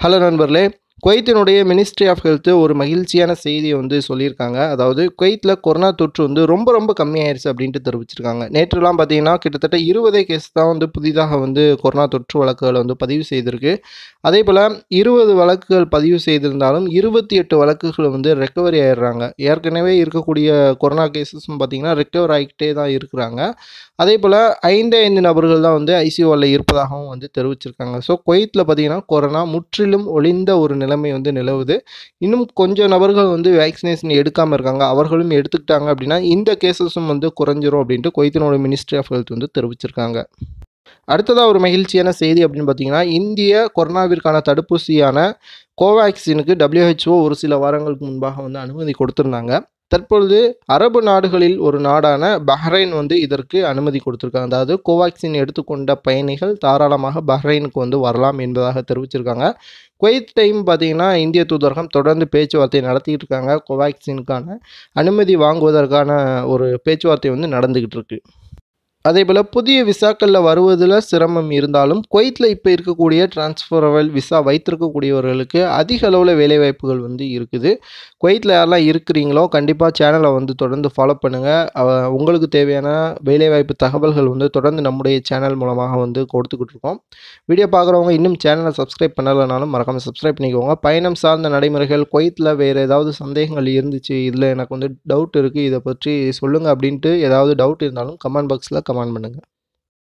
hello நண்பர்களே குவைத்தினுடைய ministry of health ஒரு மகிழ்ச்சியான செய்தியை வந்து சொல்லியிருக்காங்க அதாவது குவைத்தில் கொரோனா தொற்று வந்து ரொம்ப ரொம்ப கம்மியாயிருச்சு அப்படின்ட்டு தெரிவிச்சிருக்காங்க நேற்றுலாம் பார்த்தீங்கன்னா கிட்டத்தட்ட இருபதே கேஸ் தான் வந்து புதிதாக வந்து கொரோனா தொற்று வழக்குகள் வந்து பதிவு செய்திருக்கு அதே போல் இருபது வழக்குகள் பதிவு செய்திருந்தாலும் இருபத்தி எட்டு வழக்குகள் வந்து ரெக்கவரி ஆயிடுறாங்க ஏற்கனவே இருக்கக்கூடிய கொரோனா கேசஸும் பார்த்தீங்கன்னா ரெக்கவர் ஆகிக்கிட்டே தான் இருக்கிறாங்க அதே போல் ஐந்து ஐந்து நபர்கள் தான் வந்து ஐசியூவில் இருப்பதாகவும் வந்து தெரிவிச்சிருக்காங்க ஸோ குவைத்தில் பார்த்தீங்கன்னா கொரோனா முற்றிலும் ஒளிந்த ஒரு நிலைமை வந்து நிலவுது இன்னும் கொஞ்சம் நபர்கள் வந்து வேக்சினேஷன் எடுக்காமல் இருக்காங்க அவர்களும் எடுத்துக்கிட்டாங்க அப்படின்னா இந்த கேசஸும் வந்து குறைஞ்சிரும் அப்படின்ட்டு குவைத்தினோட மினிஸ்ட்ரி ஆஃப் ஹெல்த் வந்து தெரிவிச்சிருக்காங்க அடுத்ததாக ஒரு மகிழ்ச்சியான செய்தி அப்படின்னு பார்த்தீங்கன்னா இந்திய கொரோனாவிற்கான தடுப்பூசியான கோவேக்சினுக்கு WHO ஒரு சில வாரங்களுக்கு முன்பாக வந்து அனுமதி கொடுத்திருந்தாங்க தற்பொழுது அரபு நாடுகளில் ஒரு நாடான பஹ்ரைன் வந்து இதற்கு அனுமதி கொடுத்துருக்காங்க அதாவது கோவாக்சின் எடுத்துக்கொண்ட பயணிகள் தாராளமாக பஹ்ரைனுக்கு வந்து வரலாம் என்பதாக தெரிவிச்சிருக்காங்க குவைத் டைம் பார்த்தீங்கன்னா இந்திய தூதரகம் தொடர்ந்து பேச்சுவார்த்தை நடத்திட்டு இருக்காங்க கோவேக்சினுக்கான அனுமதி வாங்குவதற்கான ஒரு பேச்சுவார்த்தை வந்து நடந்துக்கிட்டு இருக்கு அதே போல் புதிய விசாக்களில் வருவதில் சிரமம் இருந்தாலும் குவைத்தில் இப்போ இருக்கக்கூடிய டிரான்ஸ்ஃபரபிள் விசா வைத்திருக்கக்கூடியவர்களுக்கு அதிக அளவில் வேலைவாய்ப்புகள் வந்து இருக்குது குவைத்தில் யாரெல்லாம் இருக்கிறீங்களோ கண்டிப்பாக சேனலை வந்து தொடர்ந்து ஃபாலோ பண்ணுங்கள் உங்களுக்கு தேவையான வேலைவாய்ப்பு தகவல்கள் வந்து தொடர்ந்து நம்முடைய சேனல் மூலமாக வந்து கொடுத்துக்கிட்டு இருக்கோம் வீடியோ பார்க்குறவங்க இன்னும் சேனலை சப்ஸ்கிரைப் பண்ணலைனாலும் மறக்காமல் சப்ஸ்கிரைப் பண்ணிக்கோங்க பயணம் சார்ந்த நடைமுறைகள் குவைத்தில் வேறு ஏதாவது சந்தேகங்கள் இருந்துச்சு இதில் எனக்கு வந்து டவுட் இருக்குது இதை பற்றி சொல்லுங்கள் அப்படின்ட்டு ஏதாவது டவுட் இருந்தாலும் கமெண்ட் பாக்ஸில் கமெண்ட் பண்ணுங்கள்